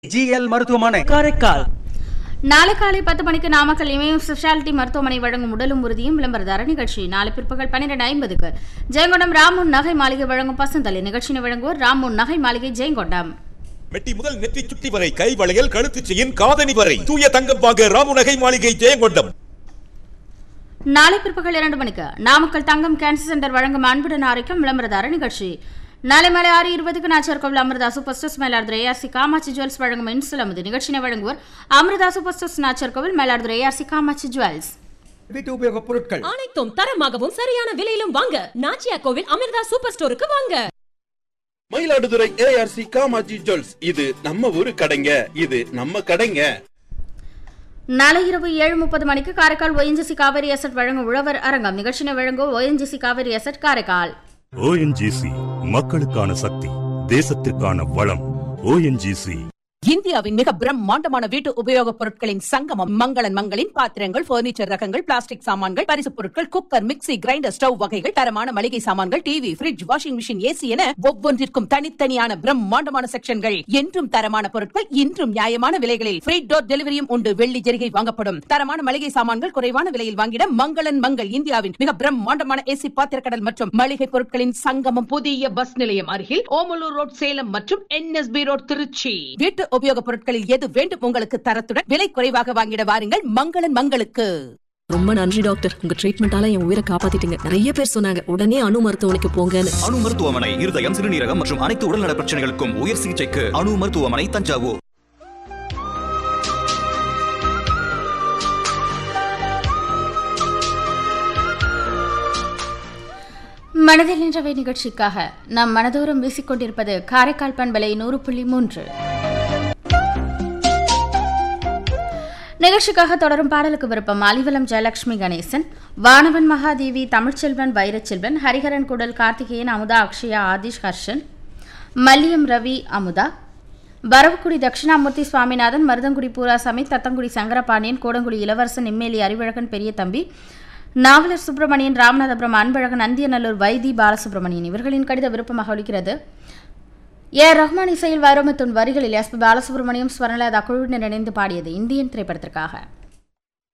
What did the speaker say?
GL மருத்துவமனை காரைக்கால் நாளை காலை பத்து மணிக்கு நாமக்கல் இமயம் ஸ்பெஷாலிட்டி மருத்துவமனை வழங்கும் உடலும் உறுதியும் விளம்பரதார நிகழ்ச்சி நாளை பிற்பகல் பன்னிரண்டு ஐம்பதுக்கு ஜெயங்கொண்டம் ராமுன் நகை மாளிகை வழங்கும் பசுந்தலை நிகழ்ச்சியை வழங்குவோர் ராமுன் நகை மாளிகை ஜெயங்கொண்டம் மெட்டி முதல் நெற்றி சுட்டி வரை கை வளையல் கழுத்து செயின் காதணி வரை தூய தங்கம் வாங்க ராமுநகை மாளிகை ஜெயங்கொண்டம் நாளை பிற்பகல் இரண்டு மணிக்கு நாமக்கல் தங்கம் கேன்சர் சென்டர் வழங்கும் அன்புடன் ஆரோக்கியம் விளம்பரதார நிகழ்ச்சி நாளை மாலை ஆறு இருபதுக்கு Nachiar Kovil Amirtha super stores Mayiladuthurai ARC Kamatchi jewels வழங்கும் இன்சுல் அமுது நிகழ்ச்சியை வழங்குவோர் அமிர்தா சூப்பர் ஸ்டோர்ஸ் நாச்சர் கோவில் மேலாடுதுறை ஏஆர்சி காமாட்சி ஜுவல்ஸ் வீட்டு உபயோகப் பொருட்கள் அனைத்தும் தரமாகவும் சரியான விலையிலும் வாங்க நாச்சியா கோவில் அமிர்தா சூப்பர் ஸ்டோருக்கு வாங்க மயிலாடுதுறை ஏஆர்சி காமாஜி ஜுவல்ஸ் இது நம்ம ஊரு கடைங்க இது நம்ம கடைங்க நாளை இரவு ஏழு முப்பது மணிக்கு காரைக்கால் ஒஎன்ஜிசி காவேரி அசட் வழங்கும் உழவர் அரங்கம் நிகழ்ச்சியை வழங்கும் ONGC Cauvery asset Karaikal ONGC மக்களுக்கான சக்தி தேசத்திற்கான வளம் ஓஎன்ஜிசி இந்தியாவின் மிக பிரம்மாண்டமான வீட்டு உபயோகப் பொருட்களின் சங்கமம் மங்களன் மங்களின் பாத்திரங்கள் பர்னிச்சர் ரகங்கள் பிளாஸ்டிக் சாமான்கள் பரிசுப் பொருட்கள் குக்கர் மிக்ஸி கிரைண்டர் ஸ்டவ் வகைகள் தரமான மளிகை சாமான்கள் TV fridge washing machine AC என ஒவ்வொன்றிற்கும் தனித்தனியான பிரம்மாண்டமான செக்ஷன்கள் என்றும் தரமான பொருட்கள் இன்றும் நியாயமான விலைகளில் ஃப்ரீ டோர் டெலிவரியும் உண்டு வெள்ளி ஜெரிகை வாங்கப்படும் தரமான மளிகை சாமான்கள் குறைவான விலையில் வாங்கிட மங்களன் மங்கள் இந்தியாவின் மிக பிரம்மாண்டமான ஏசி பாத்திரக்கடல் மற்றும் மளிகை பொருட்களின் சங்கமம் புதிய பஸ் நிலையம் அருகில் ஓமலூர் ரோட் சேலம் மற்றும் என்எஸ்பி ரோட் திருச்சி வீட்டு உபயோகப் பொருட்களில் எது வேண்டும் உங்களுக்கு தரத்துடன் விலை குறைவாக வாங்கிட வாருங்கள் மங்களன் மங்களுக்கு ரொம்ப நன்றி டாக்டர் உங்க ட்ரீட்மெண்டால என் உயிரை காப்பாத்திட்டீங்க நிறைய பேர் சொன்னாங்க உடனே அணு மருத்துவமனைக்கு போங்கன்னு அணு மருத்துவமனை இருதயம் சிறுநீரகம் மற்றும் அனைத்து உடல்நல பிரச்சனைகளுக்கும் உயர் சிகிச்சைக்கு அணு மருத்துவமனை தஞ்சாவூர் மனதில் நின்றவை நிகழ்ச்சிக்காக நம் மனதோறும் வீசிக்கொண்டிருப்பது காரைக்கால் பண்பலை நூறு புள்ளி மூன்று நிகழ்ச்சிக்காக தொடரும் பாடலுக்கு விருப்பம் அலிவலம் ஜெயலட்சுமி கணேசன் வானவன் மகாதேவி தமிழ்ச்செல்வன் வைரச்செல்வன் ஹரிஹரன் குடல் கார்த்திகேயன் அமுதா அக்ஷயா ஆதிஷ் ஹர்ஷன் மல்லியம் ரவி அமுதா வரவுக்குடி தட்சிணாமூர்த்தி சுவாமிநாதன் மருதங்குடி பூராசாமி தத்தங்குடி சங்கரபாண்டியன் கோடங்குடி இளவரசன் இம்மேலி அறிவழகன் பெரிய தம்பி நாவலர் சுப்பிரமணியன் ராமநாதபுரம் அன்பழகன் அந்தியநல்லூர் வைதி பாலசுப்ரமணியன் இவர்களின் கடித விருப்பமாக ஒலிக்கிறது ஏ ரஹ்மான் இசையில் வைரமுத்துன் வரிகளில் எஸ் பி பாலசுப்ரமணியம் ஸ்வர்ணலதா குழுவினர் இணைந்து பாடியது இந்தியன் திரைப்படத்திற்காக